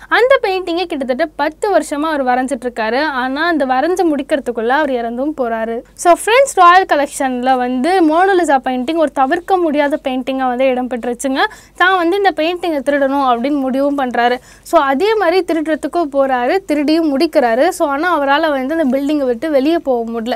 அந்த பெயிண்டிங்கை கிட்டத்தட்ட பத்து வருஷமாக அவர் வரைஞ்சிட்டு இருக்காரு ஆனால் அந்த வரைஞ்சு முடிக்கிறதுக்குள்ளே அவர் இறந்தும் போகிறாரு ஸோ ஃப்ரெண்ட்ஸ் ராயல் கலெக்ஷனில் வந்து மோனோலிசா பெயிண்டிங் ஒரு தவிர்க்க முடியாத பெயிண்டிங்காக வந்து இடம்பெற்றுச்சுங்க தான் வந்து இந்த பெயிண்டிங்கை திருடணும் அப்படின்னு முடிவும் பண்ணுறாரு ஸோ அதே மாதிரி திருடுறதுக்கும் போகிறாரு திருடியும் முடிக்கிறாரு ஸோ ஆனால் அவரால் வந்து அந்த பில்டிங்கை விட்டு வெளியே போக முடியல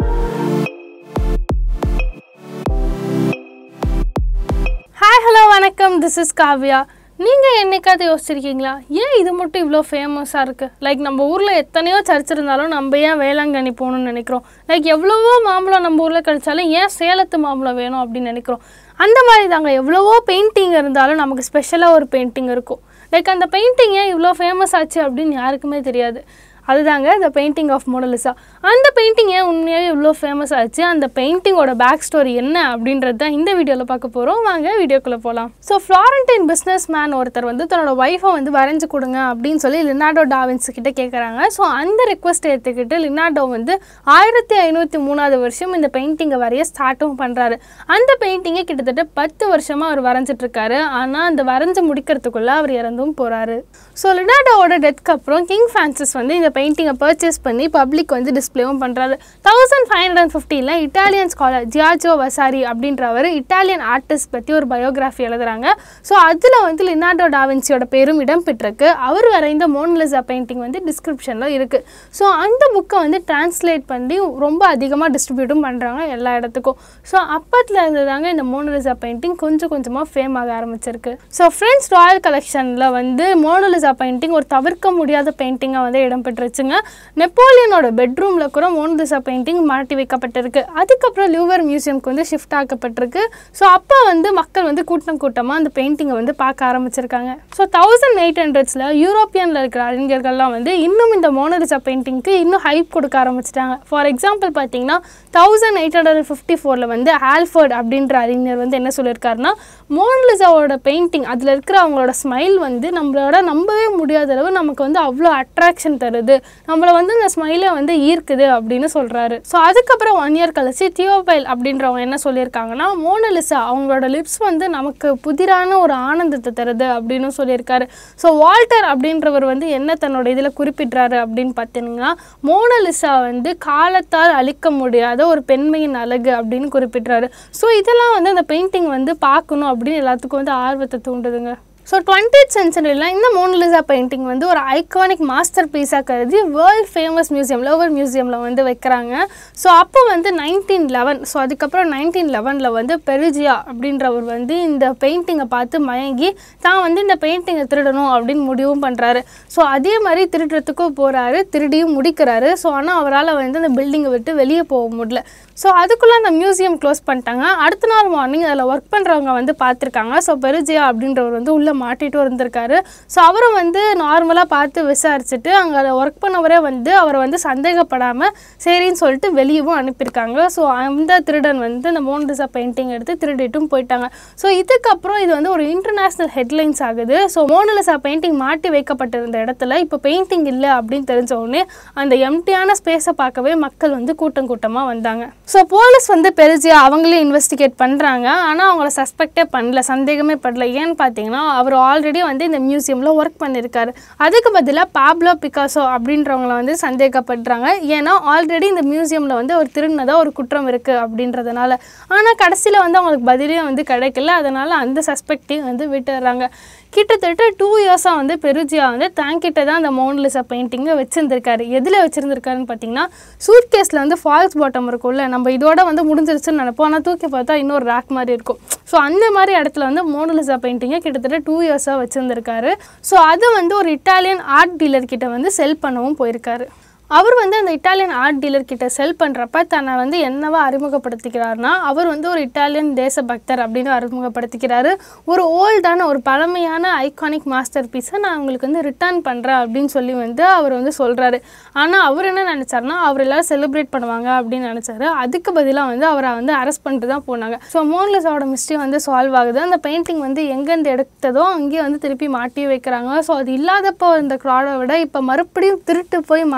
ஹாய் ஹலோ வணக்கம் திஸ் இஸ் காவ்யா நீங்கள் என்னைக்காவது யோசிச்சிருக்கீங்களா ஏன் இது மட்டும் இவ்வளோ ஃபேமஸாக இருக்குது லைக் நம்ம ஊரில் எத்தனையோ சர்ச் இருந்தாலும் நம்ம ஏன் வேளாங்கண்ணி போகணும்னு நினைக்கிறோம் லைக் எவ்வளவோ மாம்பழம் நம்ம ஊரில் கிடைச்சாலும் ஏன் சேலத்து மாம்பழம் வேணும் அப்படின்னு நினைக்கிறோம் அந்த மாதிரி தாங்க எவ்வளவோ பெயிண்டிங் இருந்தாலும் நமக்கு ஸ்பெஷலாக ஒரு பெயிண்டிங் இருக்கும் லைக் அந்த பெயிண்டிங் ஏன் இவ்வளோ ஃபேமஸ் ஆச்சு அப்படின்னு யாருக்குமே தெரியாது அதுதாங்க த பெயிண்டிங் ஆஃப் மோனலிசா அந்த பெயிண்டிங் ஏன் உண்மையாகவே இவ்வளோ ஃபேமஸ் ஆச்சு அந்த பெயிண்டிங்கோட பேக் ஸ்டோரி என்ன அப்படின்றது தான் இந்த வீடியோவில் பார்க்க போகிறோம் வாங்க வீடியோக்குள்ளே போகலாம் ஸோ ஃப்ளாரண்டைன் பிஸ்னஸ் மேன் ஒருத்தர் வந்து தன்னோட ஒய்ஃபை வந்து வரைஞ்சு கொடுங்க அப்படின்னு சொல்லி லினார்டோ டாவின்ஸ் கிட்ட கேட்குறாங்க ஸோ அந்த ரெக்வஸ்ட் எடுத்துக்கிட்டு லினார்டோ வந்து ஆயிரத்தி ஐநூற்றி மூணாவது வருஷம் இந்த பெயிண்டிங்கை வரைய ஸ்டார்ட்டும் பண்ணுறாரு அந்த பெயிண்டிங்கை கிட்டத்தட்ட பத்து வருஷமாக அவர் வரைஞ்சிட்டு இருக்காரு ஆனால் அந்த வரைஞ்சு முடிக்கிறதுக்குள்ளே அவர் இறந்தும் போகிறாரு ஸோ லினார்டோவோட டெத்க்கு அப்புறம் கிங் ஃப்ரான்சிஸ் வந்து இந்த பெயிண்டிங்கை பர்ச்சேஸ் பண்ணி பப்ளிக் வந்து டிஸ்ப்ளேவும் பண்ணுறாரு தௌசண்ட் ஃபைவ் ஹண்ட்ரட் அண்ட் ஃபிஃப்டியில் இட்டாலியன் ஸ்காலர் ஜியாஜோ வசாரி அப்படின்றவர் இட்டாலியன் ஆர்டிஸ்ட் பற்றி ஒரு பயோகிராஃபி எழுதுறாங்க ஸோ அதில் வந்து லினார்டோ டாவின்சியோட பேரும் இடம்பெற்றிருக்கு அவர் வரைந்த மோனலிசா பெயிண்டிங் வந்து டிஸ்கிரிப்ஷனில் இருக்குது ஸோ அந்த புக்கை வந்து டிரான்ஸ்லேட் பண்ணி ரொம்ப அதிகமாக டிஸ்ட்ரிபியூட்டும் பண்ணுறாங்க எல்லா இடத்துக்கும் ஸோ அப்பத்தில் இருந்து தாங்க இந்த மோனலிசா பெயிண்டிங் கொஞ்சம் கொஞ்சமாக ஃபேம் ஆக ஆரம்பிச்சிருக்கு ஸோ ஃப்ரெண்ட்ஸ் ராயல் கலெக்ஷனில் வந்து மோனலிசா பெயிண்டிங் ஒரு தவிர்க்க முடியாத பெயிண்டிங்காக வந்து இடம்பெற்றுச்சுங்க நெப்போலியனோட பெட்ரூமில் கூட மோனலிசா பெயிண்டிங் மாட்டி வைக்கப்பட்டிருக்கு அதுக்கப்புறம் லியூவர் மியூசியம்க்கு வந்து ஷிஃப்ட் ஆக்கப்பட்டிருக்கு ஸோ அப்போ வந்து மக்கள் வந்து கூட்டம் கூட்டமாக அந்த பெயிண்டிங்கை வந்து பார்க்க ஆரம்பிச்சிருக்காங்க ஸோ தௌசண்ட் எயிட் ஹண்ட்ரட்ஸில் யூரோப்பியனில் இருக்கிற அறிஞர்கள்லாம் வந்து இன்னும் இந்த மோனலிசா பெயிண்டிங்க்கு இன்னும் ஹைப் கொடுக்க ஆரம்பிச்சிட்டாங்க ஃபார் எக்ஸாம்பிள் பார்த்தீங்கன்னா தௌசண்ட் எயிட் ஹண்ட்ரட் ஃபிஃப்டி ஃபோரில் வந்து ஆல்ஃபர்ட் அப்படின்ற அறிஞர் வந்து என்ன சொல்லியிருக்காருன்னா மோனலிசாவோட பெயிண்டிங் அதில் இருக்கிற அவங்களோட ஸ்மைல் வந்து நம்மளோட நம்பவே முடியாத அளவு நமக்கு வந்து அவ்வளோ அட்ராக்ஷன் தருது நம்மளை வந்து அந்த ஸ்மைலை வந்து ஈர்க்குது அப்படின்னு சொல்கிறாரு ஸோ அதுக்கப்புறம் ஒன் இயர் கழிச்சு தியோபைல் அப்படின்றவங்க என்ன சொல்லியிருக்காங்கன்னா மோனலிசா அவங்களோட லிப்ஸ் வந்து நமக்கு புதிரான ஒரு ஆனந்தத்தை தருது அப்படின்னு சொல்லியிருக்காரு ஸோ வால்டர் அப்படின்றவர் வந்து என்ன தன்னோட இதில் குறிப்பிட்றாரு அப்படின்னு பார்த்தீங்கன்னா மோனலிசா வந்து காலத்தால் அழிக்க முடியாத ஒரு பெண்மையின் அழகு அப்படின்னு குறிப்பிட்றாரு ஸோ இதெல்லாம் வந்து அந்த பெயிண்டிங் வந்து பார்க்கணும் அப்படின்னு எல்லாத்துக்கும் வந்து ஆர்வத்தை தூண்டுதுங்க ஸோ டுவெண்ட்டித் சென்ச்சுரியில் இந்த மோனலிசா பெயிண்டிங் வந்து ஒரு ஐகானிக் மாஸ்டர் பீஸாக கருதி வேர்ல்ட் ஃபேமஸ் மியூசியம் லோவர் மியூசியமில் வந்து வைக்கிறாங்க ஸோ அப்போ வந்து நைன்டீன் லெவன் ஸோ அதுக்கப்புறம் நைன்டீன் லெவனில் வந்து பெருஜியா அப்படின்றவர் வந்து இந்த பெயிண்டிங்கை பார்த்து மயங்கி தான் வந்து இந்த பெயிண்டிங்கை திருடணும் அப்படின்னு முடிவும் பண்ணுறாரு ஸோ அதே மாதிரி திருடுறதுக்கும் போகிறாரு திருடியும் முடிக்கிறாரு ஸோ ஆனால் அவரால் வந்து அந்த பில்டிங்கை விட்டு வெளியே போக முடியல ஸோ அதுக்குள்ளே அந்த மியூசியம் க்ளோஸ் பண்ணிட்டாங்க அடுத்த நாள் மார்னிங் அதில் ஒர்க் பண்ணுறவங்க வந்து பார்த்துருக்காங்க ஸோ பெருஜியா அப்படின்றவர் வந்து உள்ளே மாட்டிட்டு இருந்திருக்காரு ஸோ அவரும் வந்து நார்மலாக பார்த்து விசாரிச்சுட்டு அங்கே அதை ஒர்க் பண்ணவரே வந்து அவரை வந்து சந்தேகப்படாமல் சரின்னு சொல்லிட்டு வெளியவும் அனுப்பியிருக்காங்க ஸோ அந்த திருடன் வந்து இந்த மோனலிசா பெயிண்டிங் எடுத்து திருடிட்டும் போயிட்டாங்க ஸோ இதுக்கப்புறம் இது வந்து ஒரு இன்டர்நேஷ்னல் ஹெட்லைன்ஸ் ஆகுது ஸோ மோனலிசா பெயிண்டிங் மாட்டி வைக்கப்பட்டிருந்த இடத்துல இப்போ பெயிண்டிங் இல்லை அப்படின்னு தெரிஞ்ச உடனே அந்த எம்டியான ஸ்பேஸை பார்க்கவே மக்கள் வந்து கூட்டம் கூட்டமாக வந்தாங்க ஸோ போலீஸ் வந்து பெருஜியா அவங்களே இன்வெஸ்டிகேட் பண்ணுறாங்க ஆனால் அவங்கள சஸ்பெக்டே பண்ணல சந்தேகமே படல ஏன்னு பார்த்தீங்கன்னா அவர் ஆல்ரெடி வந்து இந்த மியூசியமில் ஒர்க் பண்ணியிருக்காரு அதுக்கு பதிலாக பாப்லோ பிகாசோ அப்படின்றவங்கள வந்து சந்தேகப்படுறாங்க ஏன்னா ஆல்ரெடி இந்த மியூசியமில் வந்து ஒரு திருநதாக ஒரு குற்றம் இருக்குது அப்படின்றதுனால ஆனால் கடைசியில் வந்து அவங்களுக்கு பதிலே வந்து கிடைக்கல அதனால் அந்த சஸ்பெக்டையும் வந்து விட்டுறாங்க கிட்டத்தட்ட டூ இயர்ஸாக வந்து பெருஜியா வந்து தேங்கிட்ட தான் அந்த மோனலிசா பெயிண்டிங்கை வச்சுருந்துருக்காரு எதில் வச்சுருந்துருக்காருன்னு பார்த்தீங்கன்னா சூட் கேஸில் வந்து ஃபால்ஸ் பாட்டம் இருக்கும்ல நம்ம இதோட வந்து முடிஞ்சிருச்சுன்னு நினைப்போம் ஆனால் தூக்கி பார்த்தா இன்னொரு ரேக் மாதிரி இருக்கும் ஸோ அந்த மாதிரி இடத்துல வந்து மோனலிசா பெயிண்டிங்கை கிட்டத்தட்ட டூ இயர்ஸாக வச்சுருந்துருக்காரு ஸோ அது வந்து ஒரு இட்டாலியன் ஆர்ட் டீலர் கிட்ட வந்து செல் பண்ணவும் போயிருக்காரு அவர் வந்து அந்த இட்டாலியன் ஆர்ட் டீலர் கிட்ட செல் பண்ணுறப்ப தன்னை வந்து என்னவா அறிமுகப்படுத்திக்கிறாருன்னா அவர் வந்து ஒரு இட்டாலியன் தேசபக்தர் அப்படின்னு அறிமுகப்படுத்திக்கிறாரு ஒரு ஓல்டான ஒரு பழமையான ஐகானிக் மாஸ்டர் பீஸை நான் உங்களுக்கு வந்து ரிட்டர்ன் பண்ணுறேன் அப்படின்னு சொல்லி வந்து அவர் வந்து சொல்கிறாரு ஆனால் அவர் என்ன நினச்சாருன்னா அவர் எல்லாரும் செலிப்ரேட் பண்ணுவாங்க அப்படின்னு நினச்சாரு அதுக்கு பதிலாக வந்து அவரை வந்து அரெஸ்ட் பண்ணிட்டு தான் போனாங்க ஸோ மோன்லஸோட மிஸ்ட்ரி வந்து சால்வ் ஆகுது அந்த பெயிண்டிங் வந்து எங்கேருந்து எடுத்ததோ அங்கேயே வந்து திருப்பி மாட்டி வைக்கிறாங்க ஸோ அது இல்லாதப்போ இந்த க்ராடை விட இப்போ மறுபடியும் திருட்டு போய் மாட்டி வைக்கிறாங்க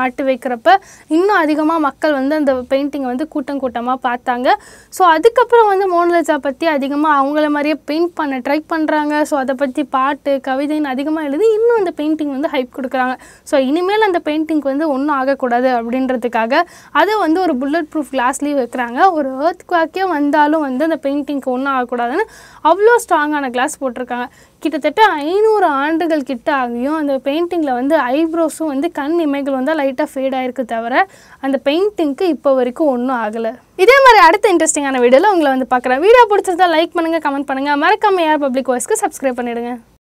இருக்கிறப்ப இன்னும் அதிகமாக மக்கள் வந்து அந்த பெயிண்டிங்கை வந்து கூட்டம் கூட்டமாக பார்த்தாங்க ஸோ அதுக்கப்புறம் வந்து மோனலிசா பற்றி அதிகமாக அவங்கள மாதிரியே பெயிண்ட் பண்ண ட்ரை பண்ணுறாங்க ஸோ அதை பற்றி பாட்டு கவிதைன்னு அதிகமாக எழுதி இன்னும் அந்த பெயிண்டிங் வந்து ஹைப் கொடுக்குறாங்க ஸோ இனிமேல் அந்த பெயிண்டிங் வந்து ஒன்றும் ஆகக்கூடாது அப்படின்றதுக்காக அதை வந்து ஒரு புல்லட் ப்ரூஃப் கிளாஸ்லேயும் வைக்கிறாங்க ஒரு ஏர்த் குவாக்கே வந்தாலும் வந்து அந்த பெயிண்டிங்க்கு ஒன்றும் ஆகக்கூடாதுன்னு அவ்வளோ ஸ்ட்ராங்கான கிளாஸ் போட்டிருக்காங்க கிட்டத்தட்ட ஐநூறு ஆண்டுகள் கிட்ட ஆகியும் அந்த பெயிண்டிங்கில் வந்து ஐப்ரோஸும் வந்து கண் இமைகள் வந்து லைட்டாக ஃபேட் ஆயிருக்கு தவிர அந்த பெயிண்டிங்க்கு இப்போ வரைக்கும் ஒன்றும் ஆகலை இதே மாதிரி அடுத்த இன்ட்ரெஸ்டிங்கான வீடியோவில் உங்களை வந்து பார்க்குறேன் வீடியோ பிடிச்சிருந்தா லைக் பண்ணுங்கள் கமெண்ட் பண்ணுங்கள் மறக்காம யார் பப்ளிக் வாய்ஸ்க்கு சப்ஸ்கிரைப் பண்ணிடுங்க